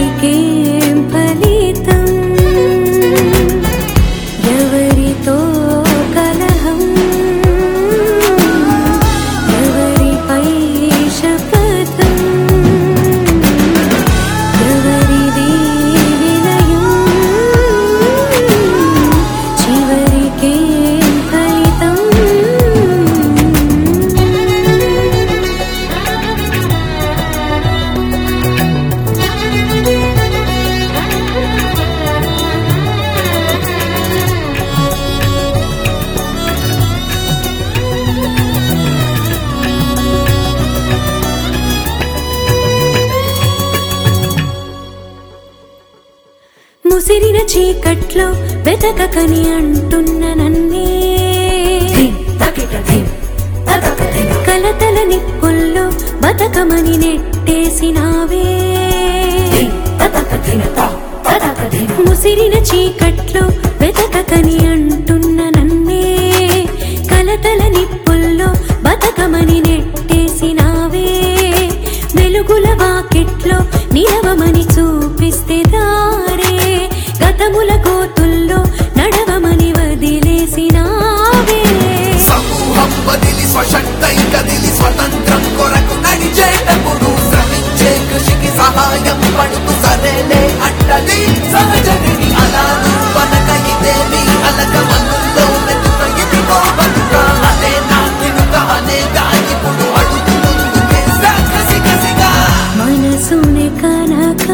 చివరికేం ఫలితం ఎవరితో కలహం ఎవరిపై శపథం ఎవరిది విలయం చివరికేం ఫలితం ముసిరిన చీకట్లో వెతకకని అంటున్న నన్నే కలతల నిప్పుల్లో బతకమని నెట్టేసినావే ముసిరిన చీకట్లో వెతకకని అంటున్న నన్నే కలతల నిప్పుల్లో బతకమని నెట్టేసినావే వెలుగుల వాకిట్లో నిలవమని చూపిస్తే దారే గతముల కోతుల్లో నడవమని వదిలేసినావే సమూహం వదిలి స్వశక్తై కదిలి స్వతంత్రం కొరకు నడిచేటప్పుడు శ్రమించే కృషికి సహాయం పడుతూ సరేలే అంటది సహజగిరి అలా వనక ఇదేమి అలక మన్నుల్లో వెతుక ఇదిగో బతుక అదే నా తినుక అనే ఇప్పుడు అడుగు ముందుకే కసి కసిగా మనసునే కనక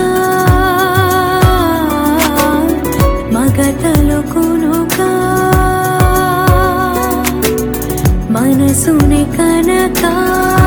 మగతలు కొనుక మనసునే కనక